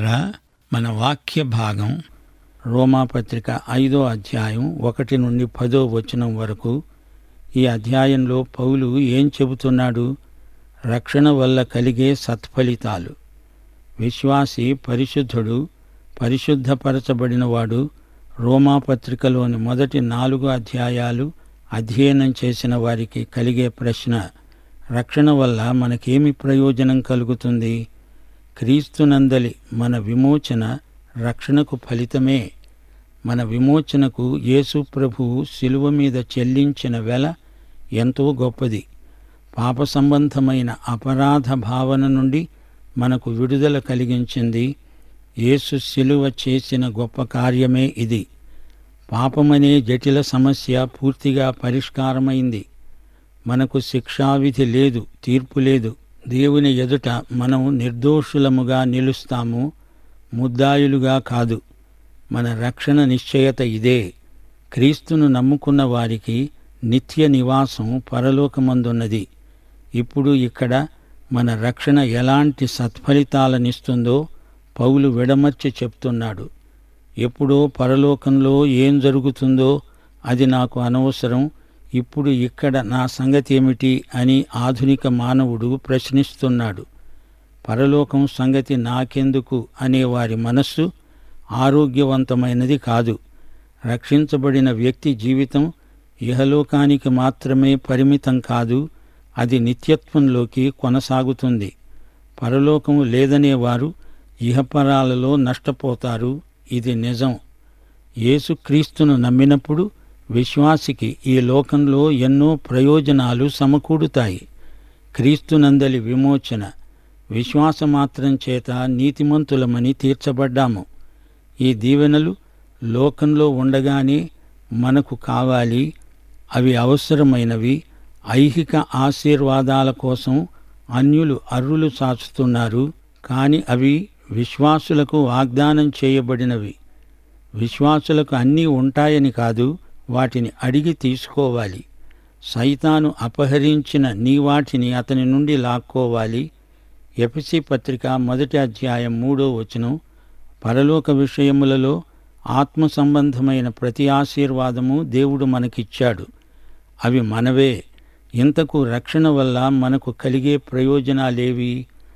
ప్రియులారా మన వాక్య భాగం రోమాపత్రిక ఐదో అధ్యాయం ఒకటి నుండి పదో వచనం వరకు ఈ అధ్యాయంలో పౌలు ఏం చెబుతున్నాడు రక్షణ వల్ల కలిగే సత్ఫలితాలు విశ్వాసి పరిశుద్ధుడు పరిశుద్ధపరచబడినవాడు రోమాపత్రికలోని మొదటి నాలుగు అధ్యాయాలు అధ్యయనం చేసిన వారికి కలిగే ప్రశ్న రక్షణ వల్ల మనకేమి ప్రయోజనం కలుగుతుంది క్రీస్తునందలి మన విమోచన రక్షణకు ఫలితమే మన విమోచనకు యేసు ప్రభువు శిలువ మీద చెల్లించిన వెల ఎంతో గొప్పది పాప సంబంధమైన అపరాధ భావన నుండి మనకు విడుదల కలిగించింది యేసు శిలువ చేసిన గొప్ప కార్యమే ఇది పాపమనే జటిల సమస్య పూర్తిగా పరిష్కారమైంది మనకు శిక్షావిధి లేదు తీర్పు లేదు దేవుని ఎదుట మనం నిర్దోషులముగా నిలుస్తాము ముద్దాయులుగా కాదు మన రక్షణ నిశ్చయత ఇదే క్రీస్తును నమ్ముకున్న వారికి నిత్య నివాసం పరలోకమందున్నది ఇప్పుడు ఇక్కడ మన రక్షణ ఎలాంటి సత్ఫలితాలనిస్తుందో పౌలు విడమర్చి చెప్తున్నాడు ఎప్పుడో పరలోకంలో ఏం జరుగుతుందో అది నాకు అనవసరం ఇప్పుడు ఇక్కడ నా సంగతి ఏమిటి అని ఆధునిక మానవుడు ప్రశ్నిస్తున్నాడు పరలోకం సంగతి నాకెందుకు అనే వారి మనస్సు ఆరోగ్యవంతమైనది కాదు రక్షించబడిన వ్యక్తి జీవితం ఇహలోకానికి మాత్రమే పరిమితం కాదు అది నిత్యత్వంలోకి కొనసాగుతుంది పరలోకం లేదనేవారు ఇహపరాలలో నష్టపోతారు ఇది నిజం యేసుక్రీస్తును నమ్మినప్పుడు విశ్వాసికి ఈ లోకంలో ఎన్నో ప్రయోజనాలు సమకూడుతాయి క్రీస్తునందలి విమోచన విశ్వాసమాత్రం చేత నీతిమంతులమని తీర్చబడ్డాము ఈ దీవెనలు లోకంలో ఉండగానే మనకు కావాలి అవి అవసరమైనవి ఐహిక ఆశీర్వాదాల కోసం అన్యులు అర్రులు చాచుతున్నారు కాని అవి విశ్వాసులకు వాగ్దానం చేయబడినవి విశ్వాసులకు అన్నీ ఉంటాయని కాదు వాటిని అడిగి తీసుకోవాలి సైతాను అపహరించిన నీ వాటిని అతని నుండి లాక్కోవాలి ఎపిసి పత్రిక మొదటి అధ్యాయం మూడో వచనం పరలోక విషయములలో ఆత్మ సంబంధమైన ప్రతి ఆశీర్వాదము దేవుడు మనకిచ్చాడు అవి మనవే ఇంతకు రక్షణ వల్ల మనకు కలిగే ప్రయోజనాలేవి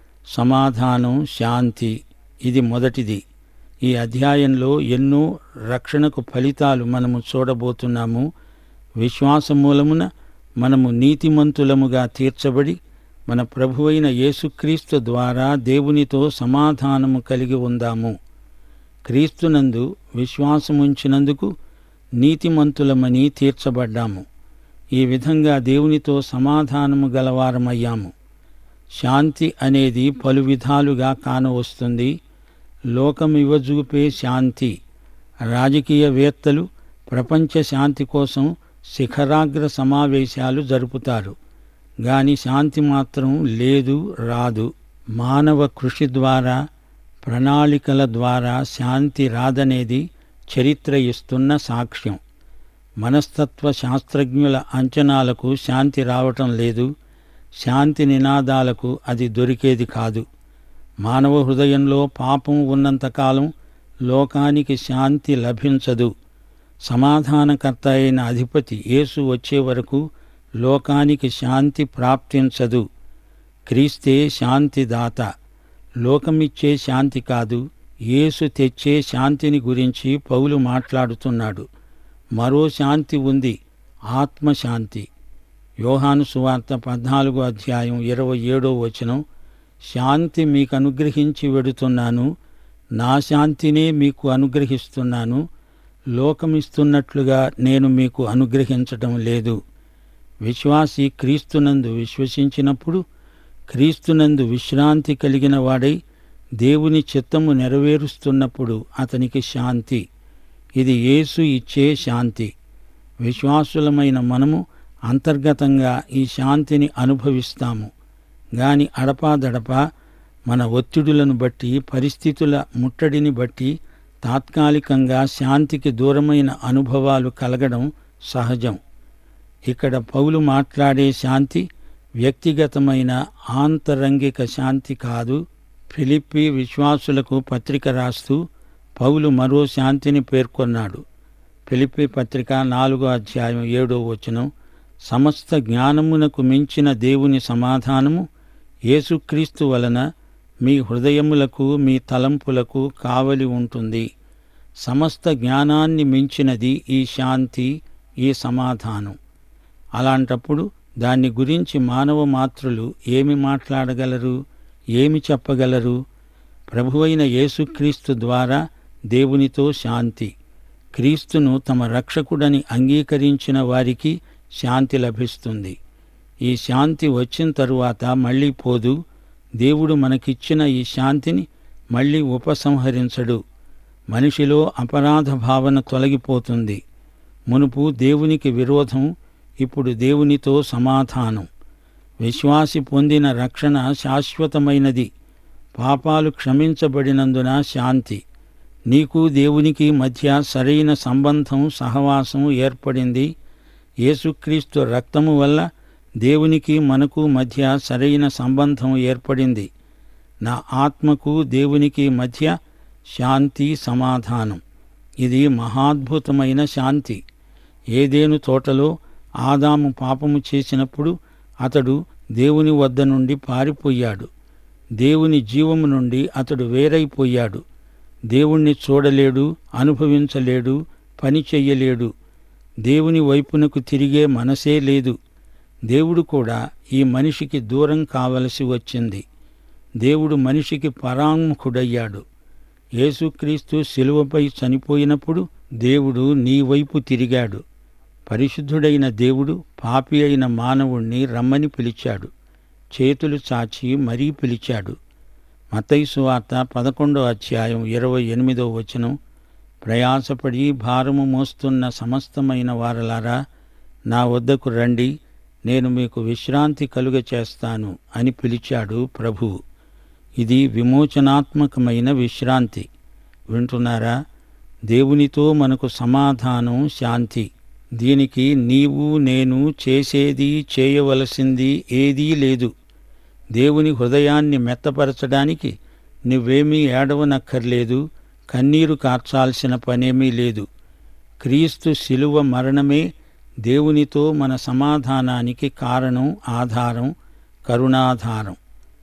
సమాధానం శాంతి ఇది మొదటిది ఈ అధ్యాయంలో ఎన్నో రక్షణకు ఫలితాలు మనము చూడబోతున్నాము విశ్వాస మూలమున మనము నీతిమంతులముగా తీర్చబడి మన ప్రభువైన యేసుక్రీస్తు ద్వారా దేవునితో సమాధానము కలిగి ఉందాము క్రీస్తునందు విశ్వాసముంచినందుకు నీతిమంతులమని తీర్చబడ్డాము ఈ విధంగా దేవునితో సమాధానము గలవారమయ్యాము శాంతి అనేది పలు విధాలుగా కానవస్తుంది లోకమివ్వజూపే శాంతి రాజకీయవేత్తలు ప్రపంచ శాంతి కోసం శిఖరాగ్ర సమావేశాలు జరుపుతారు గాని శాంతి మాత్రం లేదు రాదు మానవ కృషి ద్వారా ప్రణాళికల ద్వారా శాంతి రాదనేది చరిత్ర ఇస్తున్న సాక్ష్యం మనస్తత్వ శాస్త్రజ్ఞుల అంచనాలకు శాంతి రావటం లేదు శాంతి నినాదాలకు అది దొరికేది కాదు మానవ హృదయంలో పాపం ఉన్నంతకాలం లోకానికి శాంతి లభించదు సమాధానకర్త అయిన అధిపతి యేసు వచ్చే వరకు లోకానికి శాంతి ప్రాప్తించదు క్రీస్తే శాంతిదాత లోకమిచ్చే శాంతి కాదు యేసు తెచ్చే శాంతిని గురించి పౌలు మాట్లాడుతున్నాడు మరో శాంతి ఉంది ఆత్మశాంతి యోహాను సువార్త పద్నాలుగో అధ్యాయం ఇరవై ఏడో వచనం శాంతి మీకు అనుగ్రహించి వెడుతున్నాను నా శాంతినే మీకు అనుగ్రహిస్తున్నాను లోకమిస్తున్నట్లుగా నేను మీకు అనుగ్రహించటం లేదు విశ్వాసి క్రీస్తునందు విశ్వసించినప్పుడు క్రీస్తునందు విశ్రాంతి కలిగిన వాడై దేవుని చిత్తము నెరవేరుస్తున్నప్పుడు అతనికి శాంతి ఇది యేసు ఇచ్చే శాంతి విశ్వాసులమైన మనము అంతర్గతంగా ఈ శాంతిని అనుభవిస్తాము గాని అడపాదడపా మన ఒత్తిడులను బట్టి పరిస్థితుల ముట్టడిని బట్టి తాత్కాలికంగా శాంతికి దూరమైన అనుభవాలు కలగడం సహజం ఇక్కడ పౌలు మాట్లాడే శాంతి వ్యక్తిగతమైన ఆంతరంగిక శాంతి కాదు ఫిలిప్పి విశ్వాసులకు పత్రిక రాస్తూ పౌలు మరో శాంతిని పేర్కొన్నాడు ఫిలిప్పి పత్రిక నాలుగో అధ్యాయం ఏడో వచనం సమస్త జ్ఞానమునకు మించిన దేవుని సమాధానము యేసుక్రీస్తు వలన మీ హృదయములకు మీ తలంపులకు కావలి ఉంటుంది సమస్త జ్ఞానాన్ని మించినది ఈ శాంతి ఈ సమాధానం అలాంటప్పుడు దాన్ని గురించి మానవ మాతృలు ఏమి మాట్లాడగలరు ఏమి చెప్పగలరు ప్రభువైన యేసుక్రీస్తు ద్వారా దేవునితో శాంతి క్రీస్తును తమ రక్షకుడని అంగీకరించిన వారికి శాంతి లభిస్తుంది ఈ శాంతి వచ్చిన తరువాత మళ్ళీ పోదు దేవుడు మనకిచ్చిన ఈ శాంతిని మళ్ళీ ఉపసంహరించడు మనిషిలో అపరాధ భావన తొలగిపోతుంది మునుపు దేవునికి విరోధం ఇప్పుడు దేవునితో సమాధానం విశ్వాసి పొందిన రక్షణ శాశ్వతమైనది పాపాలు క్షమించబడినందున శాంతి నీకు దేవునికి మధ్య సరైన సంబంధం సహవాసం ఏర్పడింది యేసుక్రీస్తు రక్తము వల్ల దేవునికి మనకు మధ్య సరైన సంబంధం ఏర్పడింది నా ఆత్మకు దేవునికి మధ్య శాంతి సమాధానం ఇది మహాద్భుతమైన శాంతి ఏదేను తోటలో ఆదాము పాపము చేసినప్పుడు అతడు దేవుని వద్ద నుండి పారిపోయాడు దేవుని జీవము నుండి అతడు వేరైపోయాడు దేవుణ్ణి చూడలేడు అనుభవించలేడు పని చెయ్యలేడు దేవుని వైపునకు తిరిగే మనసే లేదు దేవుడు కూడా ఈ మనిషికి దూరం కావలసి వచ్చింది దేవుడు మనిషికి పరాంముఖుడయ్యాడు యేసుక్రీస్తు శిలువపై చనిపోయినప్పుడు దేవుడు నీ వైపు తిరిగాడు పరిశుద్ధుడైన దేవుడు పాపి అయిన మానవుణ్ణి రమ్మని పిలిచాడు చేతులు చాచి మరీ పిలిచాడు మతైసు వార్త పదకొండో అధ్యాయం ఇరవై ఎనిమిదో వచనం ప్రయాసపడి భారము మోస్తున్న సమస్తమైన వారలారా నా వద్దకు రండి నేను మీకు విశ్రాంతి కలుగ చేస్తాను అని పిలిచాడు ప్రభువు ఇది విమోచనాత్మకమైన విశ్రాంతి వింటున్నారా దేవునితో మనకు సమాధానం శాంతి దీనికి నీవు నేను చేసేది చేయవలసింది ఏదీ లేదు దేవుని హృదయాన్ని మెత్తపరచడానికి నువ్వేమీ ఏడవనక్కర్లేదు కన్నీరు కార్చాల్సిన పనేమీ లేదు క్రీస్తు శిలువ మరణమే దేవునితో మన సమాధానానికి కారణం ఆధారం కరుణాధారం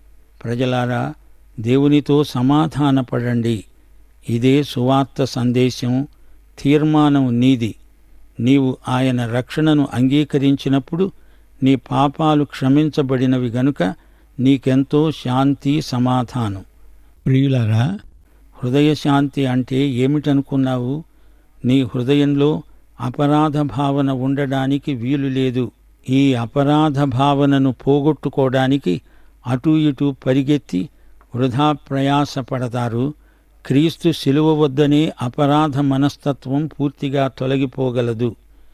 ప్రజలారా దేవునితో సమాధానపడండి ఇదే సువార్త సందేశం తీర్మానం నీది నీవు ఆయన రక్షణను అంగీకరించినప్పుడు నీ పాపాలు క్షమించబడినవి గనుక నీకెంతో శాంతి సమాధానం ప్రియులరా హృదయ శాంతి అంటే ఏమిటనుకున్నావు నీ హృదయంలో అపరాధ భావన ఉండడానికి వీలు లేదు ఈ అపరాధ భావనను పోగొట్టుకోవడానికి అటూ ఇటూ పరిగెత్తి వృధా ప్రయాసపడతారు క్రీస్తు శిలువ వద్దనే అపరాధ మనస్తత్వం పూర్తిగా తొలగిపోగలదు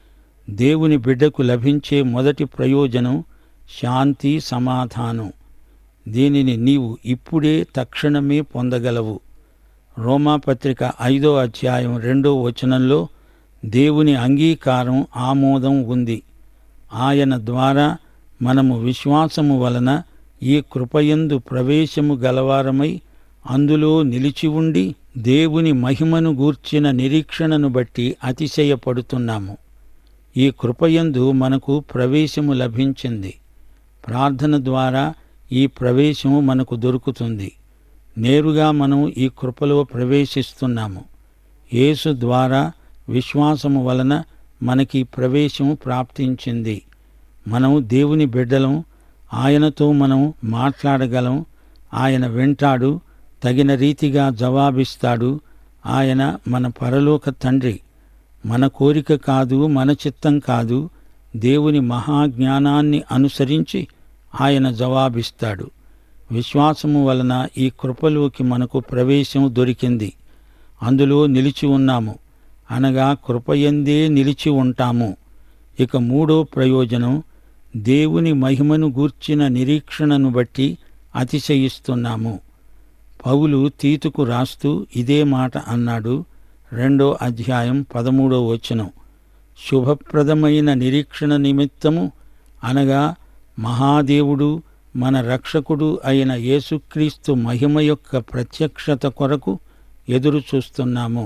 దేవుని బిడ్డకు లభించే మొదటి ప్రయోజనం శాంతి సమాధానం దీనిని నీవు ఇప్పుడే తక్షణమే పొందగలవు రోమాపత్రిక ఐదో అధ్యాయం రెండో వచనంలో దేవుని అంగీకారం ఆమోదం ఉంది ఆయన ద్వారా మనము విశ్వాసము వలన ఈ కృపయందు ప్రవేశము గలవారమై అందులో నిలిచి ఉండి దేవుని మహిమను గూర్చిన నిరీక్షణను బట్టి అతిశయపడుతున్నాము ఈ కృపయందు మనకు ప్రవేశము లభించింది ప్రార్థన ద్వారా ఈ ప్రవేశం మనకు దొరుకుతుంది నేరుగా మనం ఈ కృపలో ప్రవేశిస్తున్నాము యేసు ద్వారా విశ్వాసము వలన మనకి ప్రవేశం ప్రాప్తించింది మనం దేవుని బిడ్డలం ఆయనతో మనం మాట్లాడగలం ఆయన వింటాడు తగిన రీతిగా జవాబిస్తాడు ఆయన మన పరలోక తండ్రి మన కోరిక కాదు మన చిత్తం కాదు దేవుని మహాజ్ఞానాన్ని అనుసరించి ఆయన జవాబిస్తాడు విశ్వాసము వలన ఈ కృపలోకి మనకు ప్రవేశం దొరికింది అందులో నిలిచి ఉన్నాము అనగా కృపయందే నిలిచి ఉంటాము ఇక మూడో ప్రయోజనం దేవుని మహిమను గూర్చిన నిరీక్షణను బట్టి అతిశయిస్తున్నాము పౌలు తీతుకు రాస్తూ ఇదే మాట అన్నాడు రెండో అధ్యాయం పదమూడో వచనం శుభప్రదమైన నిరీక్షణ నిమిత్తము అనగా మహాదేవుడు మన రక్షకుడు అయిన యేసుక్రీస్తు మహిమ యొక్క ప్రత్యక్షత కొరకు ఎదురు చూస్తున్నాము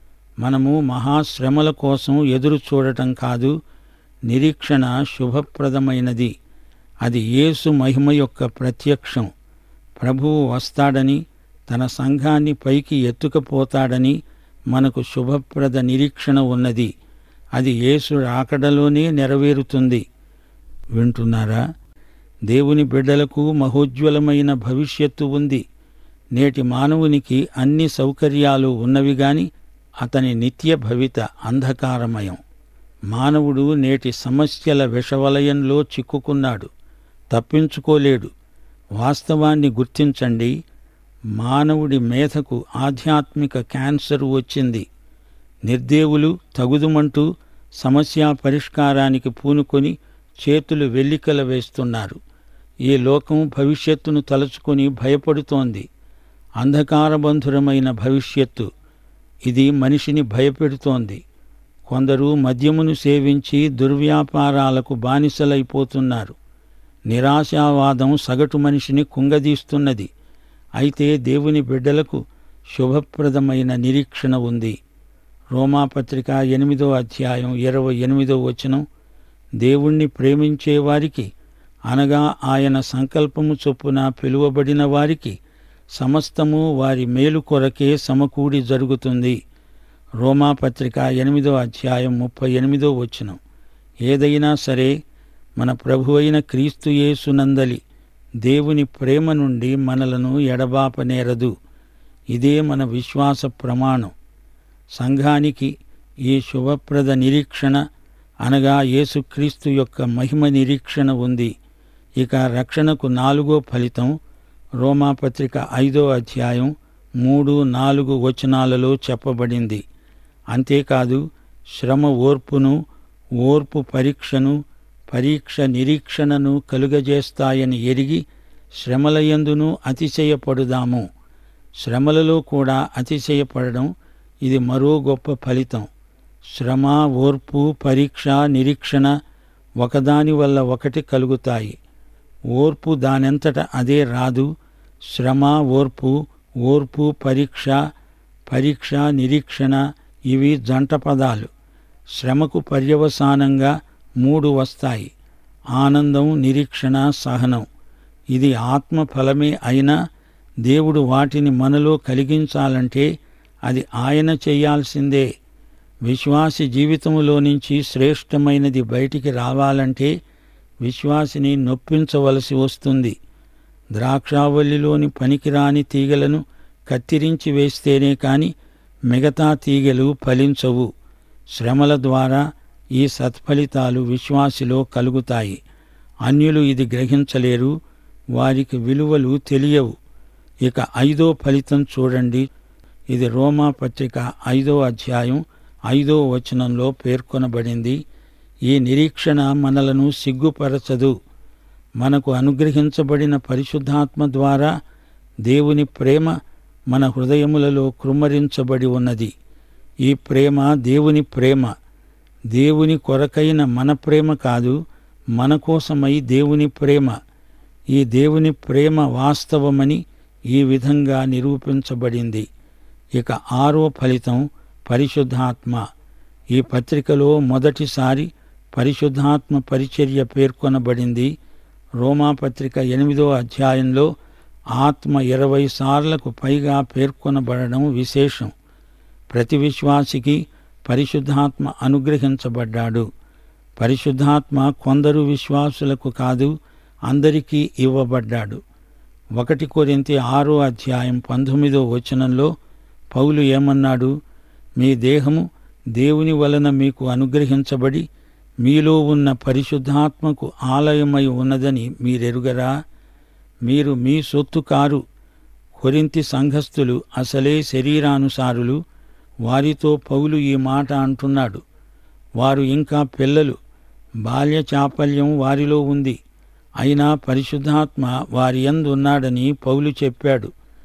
మనము మహాశ్రమల కోసం ఎదురు చూడటం కాదు నిరీక్షణ శుభప్రదమైనది అది యేసు మహిమ యొక్క ప్రత్యక్షం ప్రభువు వస్తాడని తన సంఘాన్ని పైకి ఎత్తుకపోతాడని మనకు శుభప్రద నిరీక్షణ ఉన్నది అది యేసు రాకడలోనే నెరవేరుతుంది వింటున్నారా దేవుని బిడ్డలకు మహోజ్వలమైన భవిష్యత్తు ఉంది నేటి మానవునికి అన్ని సౌకర్యాలు ఉన్నవి గాని అతని నిత్య భవిత అంధకారమయం మానవుడు నేటి సమస్యల విషవలయంలో చిక్కుకున్నాడు తప్పించుకోలేడు వాస్తవాన్ని గుర్తించండి మానవుడి మేధకు ఆధ్యాత్మిక క్యాన్సర్ వచ్చింది నిర్దేవులు తగుదుమంటూ సమస్యా పరిష్కారానికి పూనుకొని చేతులు వెల్లికల వేస్తున్నారు ఈ లోకం భవిష్యత్తును తలుచుకొని భయపడుతోంది అంధకారబంధురమైన భవిష్యత్తు ఇది మనిషిని భయపెడుతోంది కొందరు మద్యమును సేవించి దుర్వ్యాపారాలకు బానిసలైపోతున్నారు నిరాశావాదం సగటు మనిషిని కుంగదీస్తున్నది అయితే దేవుని బిడ్డలకు శుభప్రదమైన నిరీక్షణ ఉంది రోమాపత్రిక ఎనిమిదో అధ్యాయం ఇరవై ఎనిమిదో వచనం దేవుణ్ణి ప్రేమించే వారికి అనగా ఆయన సంకల్పము చొప్పున పిలువబడిన వారికి సమస్తము వారి మేలు కొరకే సమకూడి జరుగుతుంది రోమాపత్రిక ఎనిమిదో అధ్యాయం ముప్పై ఎనిమిదో వచనం ఏదైనా సరే మన ప్రభు అయిన క్రీస్తు యేసునందలి దేవుని ప్రేమ నుండి మనలను ఎడబాపనేరదు ఇదే మన విశ్వాస ప్రమాణం సంఘానికి ఈ శుభప్రద నిరీక్షణ అనగా యేసుక్రీస్తు యొక్క మహిమ నిరీక్షణ ఉంది ఇక రక్షణకు నాలుగో ఫలితం రోమాపత్రిక ఐదో అధ్యాయం మూడు నాలుగు వచనాలలో చెప్పబడింది అంతేకాదు శ్రమ ఓర్పును ఓర్పు పరీక్షను పరీక్ష నిరీక్షణను కలుగజేస్తాయని ఎరిగి శ్రమలయందును అతిశయపడుదాము శ్రమలలో కూడా అతిశయపడడం ఇది మరో గొప్ప ఫలితం శ్రమ ఓర్పు పరీక్ష నిరీక్షణ ఒకదాని వల్ల ఒకటి కలుగుతాయి ఓర్పు దానంతట అదే రాదు శ్రమ ఓర్పు ఓర్పు పరీక్ష పరీక్ష నిరీక్షణ ఇవి జంట పదాలు శ్రమకు పర్యవసానంగా మూడు వస్తాయి ఆనందం నిరీక్షణ సహనం ఇది ఆత్మ ఫలమే అయినా దేవుడు వాటిని మనలో కలిగించాలంటే అది ఆయన చేయాల్సిందే విశ్వాసి జీవితంలో నుంచి శ్రేష్టమైనది బయటికి రావాలంటే విశ్వాసిని నొప్పించవలసి వస్తుంది ద్రాక్షావల్లిలోని పనికిరాని తీగలను కత్తిరించి వేస్తేనే కాని మిగతా తీగలు ఫలించవు శ్రమల ద్వారా ఈ సత్ఫలితాలు విశ్వాసిలో కలుగుతాయి అన్యులు ఇది గ్రహించలేరు వారికి విలువలు తెలియవు ఇక ఐదో ఫలితం చూడండి ఇది రోమా పత్రిక ఐదో అధ్యాయం ఐదో వచనంలో పేర్కొనబడింది ఈ నిరీక్షణ మనలను సిగ్గుపరచదు మనకు అనుగ్రహించబడిన పరిశుద్ధాత్మ ద్వారా దేవుని ప్రేమ మన హృదయములలో కృమ్మరించబడి ఉన్నది ఈ ప్రేమ దేవుని ప్రేమ దేవుని కొరకైన మన ప్రేమ కాదు మన కోసమై దేవుని ప్రేమ ఈ దేవుని ప్రేమ వాస్తవమని ఈ విధంగా నిరూపించబడింది ఇక ఆరో ఫలితం పరిశుద్ధాత్మ ఈ పత్రికలో మొదటిసారి పరిశుద్ధాత్మ పరిచర్య పేర్కొనబడింది రోమాపత్రిక ఎనిమిదో అధ్యాయంలో ఆత్మ ఇరవై సార్లకు పైగా పేర్కొనబడడం విశేషం ప్రతి విశ్వాసికి పరిశుద్ధాత్మ అనుగ్రహించబడ్డాడు పరిశుద్ధాత్మ కొందరు విశ్వాసులకు కాదు అందరికీ ఇవ్వబడ్డాడు ఒకటి కొరింతి ఆరో అధ్యాయం పంతొమ్మిదో వచనంలో పౌలు ఏమన్నాడు మీ దేహము దేవుని వలన మీకు అనుగ్రహించబడి మీలో ఉన్న పరిశుద్ధాత్మకు ఆలయమై ఉన్నదని మీరెరుగరా మీరు మీ సొత్తు కారు కొరింతి సంఘస్థులు అసలే శరీరానుసారులు వారితో పౌలు ఈ మాట అంటున్నాడు వారు ఇంకా పిల్లలు బాల్య చాపల్యం వారిలో ఉంది అయినా పరిశుద్ధాత్మ వారి ఉన్నాడని పౌలు చెప్పాడు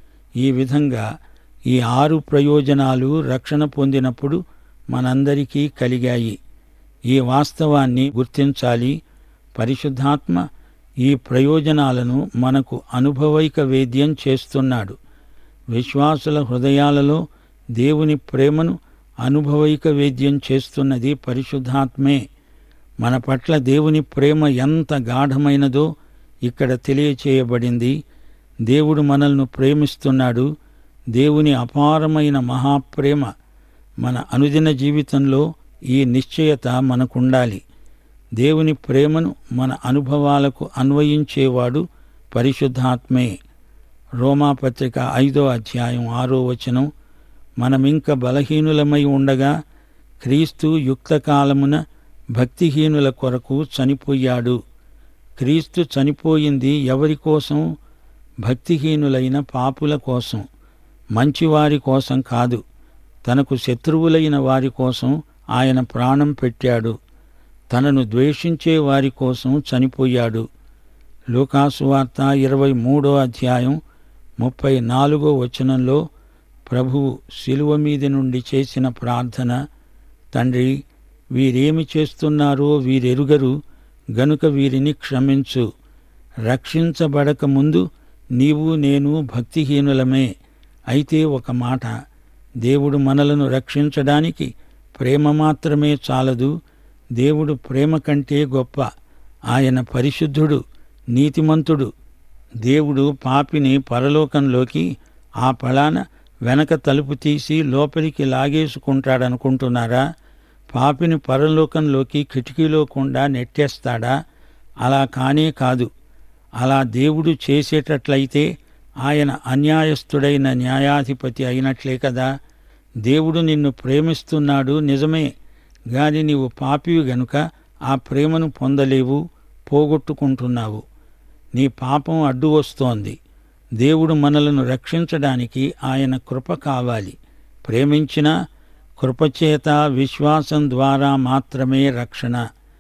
ఈ విధంగా ఈ ఆరు ప్రయోజనాలు రక్షణ పొందినప్పుడు మనందరికీ కలిగాయి ఈ వాస్తవాన్ని గుర్తించాలి పరిశుద్ధాత్మ ఈ ప్రయోజనాలను మనకు అనుభవైక వేద్యం చేస్తున్నాడు విశ్వాసుల హృదయాలలో దేవుని ప్రేమను అనుభవైక వేద్యం చేస్తున్నది పరిశుద్ధాత్మే మన పట్ల దేవుని ప్రేమ ఎంత గాఢమైనదో ఇక్కడ తెలియచేయబడింది దేవుడు మనల్ని ప్రేమిస్తున్నాడు దేవుని అపారమైన మహాప్రేమ మన అనుదిన జీవితంలో ఈ నిశ్చయత మనకుండాలి దేవుని ప్రేమను మన అనుభవాలకు అన్వయించేవాడు పరిశుద్ధాత్మే రోమాపత్రిక ఐదో అధ్యాయం ఆరో వచనం మనమింక బలహీనులమై ఉండగా క్రీస్తు యుక్తకాలమున భక్తిహీనుల కొరకు చనిపోయాడు క్రీస్తు చనిపోయింది ఎవరి కోసం భక్తిహీనులైన పాపుల కోసం మంచివారి కోసం కాదు తనకు శత్రువులైన వారి కోసం ఆయన ప్రాణం పెట్టాడు తనను ద్వేషించే వారి కోసం చనిపోయాడు లూకాసు వార్త ఇరవై మూడో అధ్యాయం ముప్పై నాలుగో వచనంలో ప్రభువు శిలువ మీద నుండి చేసిన ప్రార్థన తండ్రి వీరేమి చేస్తున్నారో వీరెరుగరు గనుక వీరిని క్షమించు రక్షించబడక ముందు నీవు నేను భక్తిహీనులమే అయితే ఒక మాట దేవుడు మనలను రక్షించడానికి ప్రేమ మాత్రమే చాలదు దేవుడు ప్రేమ కంటే గొప్ప ఆయన పరిశుద్ధుడు నీతిమంతుడు దేవుడు పాపిని పరలోకంలోకి ఆ పళాన వెనక తలుపు తీసి లోపలికి లాగేసుకుంటాడనుకుంటున్నారా పాపిని పరలోకంలోకి కిటికీలో కుండా నెట్టేస్తాడా అలా కానే కాదు అలా దేవుడు చేసేటట్లయితే ఆయన అన్యాయస్థుడైన న్యాయాధిపతి అయినట్లే కదా దేవుడు నిన్ను ప్రేమిస్తున్నాడు నిజమే గాని నీవు పాపివి గనుక ఆ ప్రేమను పొందలేవు పోగొట్టుకుంటున్నావు నీ పాపం అడ్డు వస్తోంది దేవుడు మనలను రక్షించడానికి ఆయన కృప కావాలి ప్రేమించిన కృపచేత విశ్వాసం ద్వారా మాత్రమే రక్షణ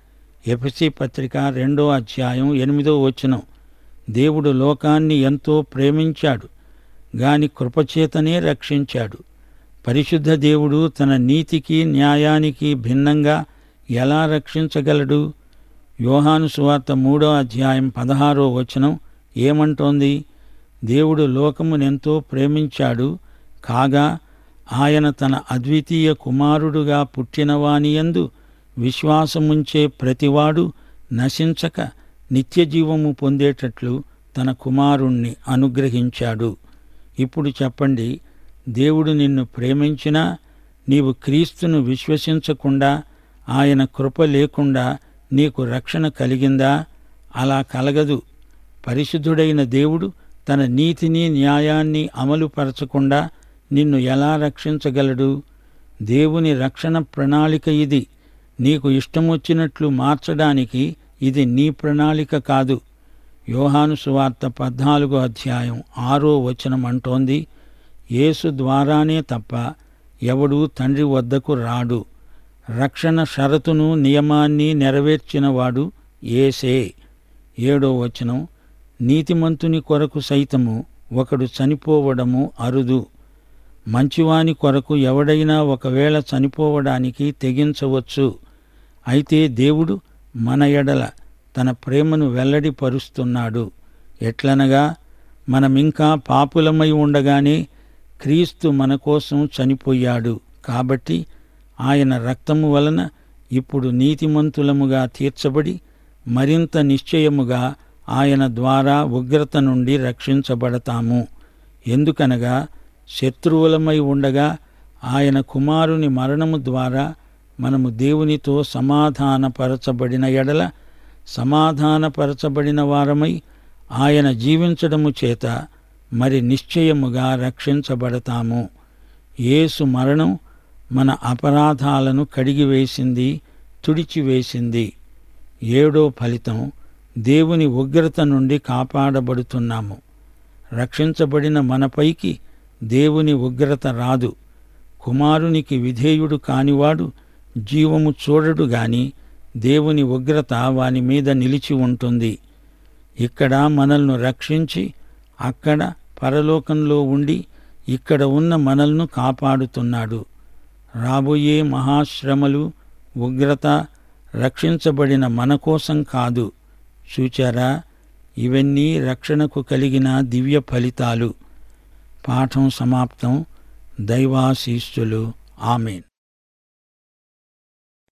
ఎఫ్సి పత్రిక రెండో అధ్యాయం ఎనిమిదో వచనం దేవుడు లోకాన్ని ఎంతో ప్రేమించాడు గాని కృపచేతనే రక్షించాడు పరిశుద్ధ దేవుడు తన నీతికి న్యాయానికి భిన్నంగా ఎలా రక్షించగలడు యోహాను సువార్త మూడో అధ్యాయం పదహారో వచనం ఏమంటోంది దేవుడు లోకమునెంతో ప్రేమించాడు కాగా ఆయన తన అద్వితీయ కుమారుడుగా పుట్టినవానియందు విశ్వాసముంచే ప్రతివాడు నశించక నిత్యజీవము పొందేటట్లు తన కుమారుణ్ణి అనుగ్రహించాడు ఇప్పుడు చెప్పండి దేవుడు నిన్ను ప్రేమించినా నీవు క్రీస్తును విశ్వసించకుండా ఆయన కృప లేకుండా నీకు రక్షణ కలిగిందా అలా కలగదు పరిశుద్ధుడైన దేవుడు తన నీతిని న్యాయాన్ని అమలుపరచకుండా నిన్ను ఎలా రక్షించగలడు దేవుని రక్షణ ప్రణాళిక ఇది నీకు ఇష్టమొచ్చినట్లు మార్చడానికి ఇది నీ ప్రణాళిక కాదు యోహాను సువార్త పద్నాలుగో అధ్యాయం ఆరో వచనం అంటోంది యేసు ద్వారానే తప్ప ఎవడూ తండ్రి వద్దకు రాడు రక్షణ షరతును నియమాన్ని నెరవేర్చినవాడు ఏసే ఏడో వచనం నీతిమంతుని కొరకు సైతము ఒకడు చనిపోవడము అరుదు మంచివాని కొరకు ఎవడైనా ఒకవేళ చనిపోవడానికి తెగించవచ్చు అయితే దేవుడు మన ఎడల తన ప్రేమను వెల్లడిపరుస్తున్నాడు ఎట్లనగా మనమింకా పాపులమై ఉండగానే క్రీస్తు మన కోసం చనిపోయాడు కాబట్టి ఆయన రక్తము వలన ఇప్పుడు నీతిమంతులముగా తీర్చబడి మరింత నిశ్చయముగా ఆయన ద్వారా ఉగ్రత నుండి రక్షించబడతాము ఎందుకనగా శత్రువులమై ఉండగా ఆయన కుమారుని మరణము ద్వారా మనము దేవునితో సమాధానపరచబడిన ఎడల సమాధానపరచబడిన వారమై ఆయన జీవించడము చేత మరి నిశ్చయముగా రక్షించబడతాము యేసు మరణం మన అపరాధాలను కడిగివేసింది తుడిచివేసింది ఏడో ఫలితం దేవుని ఉగ్రత నుండి కాపాడబడుతున్నాము రక్షించబడిన మనపైకి దేవుని ఉగ్రత రాదు కుమారునికి విధేయుడు కానివాడు జీవము చూడడు గాని దేవుని ఉగ్రత వాని మీద నిలిచి ఉంటుంది ఇక్కడ మనల్ని రక్షించి అక్కడ పరలోకంలో ఉండి ఇక్కడ ఉన్న మనల్ని కాపాడుతున్నాడు రాబోయే మహాశ్రమలు ఉగ్రత రక్షించబడిన మన కోసం కాదు చూచారా ఇవన్నీ రక్షణకు కలిగిన దివ్య ఫలితాలు పాఠం సమాప్తం దైవాశీస్సులు ఆమెన్